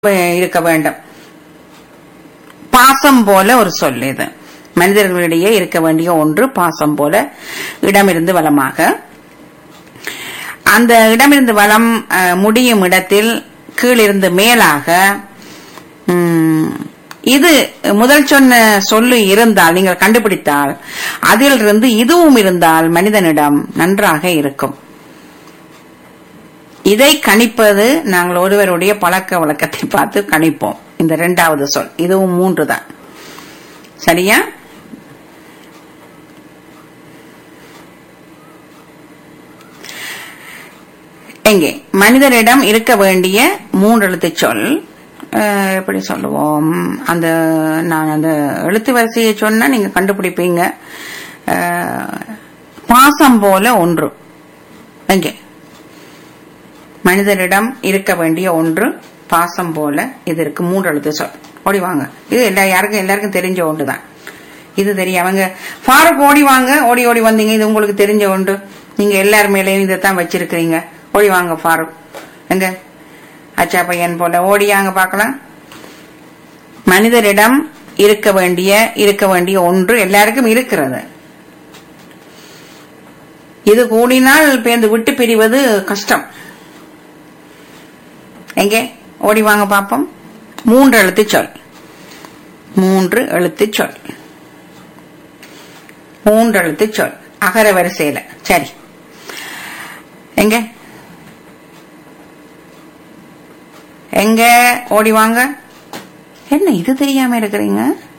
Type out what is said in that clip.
இருக்க வேண்டும் பாசம் போல ஒரு சொல் இது மனிதர்களிடையே இருக்க வேண்டிய ஒன்று பாசம் போல இடமிருந்து வலமாக அந்த இடமிருந்து வலம் அஹ், முடியும் இடத்தில் கீழிருந்து மேலாக ம், இது முதல் சொன்ன சொல்லு இருந்தால் நீங்கள் கண்டுபிடித்தால் அதிலிருந்து இதுவும் இருந்தால் மனிதனிடம் நன்றாக இருக்கும் இதை கணிப்பது நாங்கள் ஒருவருடைய பழக்க வழக்கத்தை பார்த்து கணிப்போம் இந்த இரண்டாவது சொல் இதுவும் மூன்று தான் சரியா எங்கே மனிதனிடம் இருக்க வேண்டிய மூன்று எழுத்து சொல் அஹ், எப்படி சொல்லுவோம் அந்த நான் அந்த எழுத்து வரிசையை சொன்னா நீங்க கண்டுபிடிப்பீங்க அஹ், பாசம் போல ஒன்று எங்கே மனிதனிடம் இருக்க வேண்டிய ஒன்று பாசம் போல இது இருக்கு மூன்று எழுத்து சொல் ஓடி வாங்க இது எல்லா யாருக்கும் எல்லாருக்கும் தெரிஞ்ச ஒன்று தான் இது தெரியும் அவங்க ஃபாரூக் ஓடி வாங்க ஓடி ஓடி வந்தீங்க இது உங்களுக்கு தெரிஞ்ச ஒன்று நீங்க எல்லார் மேலேயும் இதைத்தான் வச்சிருக்கிறீங்க ஓடி வாங்க ஃபாரூக் எங்க அச்சா பையன் போல ஓடியாங்க பார்க்கலாம் மனிதரிடம் இருக்க வேண்டிய இருக்க வேண்டிய ஒன்று எல்லாருக்கும் இருக்கிறது இது கூடினால் பேர்ந்து விட்டு பிரிவது கஷ்டம் எங்கே ஓடி வாங்க பாப்போம் மூன்று எழுத்து சொல் மூன்று எழுத்து சொல் மூன்று எழுத்து சொல் அகர வரிசையில சரி எங்க எங்க ஓடி வாங்க என்ன இது தெரியாம இருக்கிறீங்க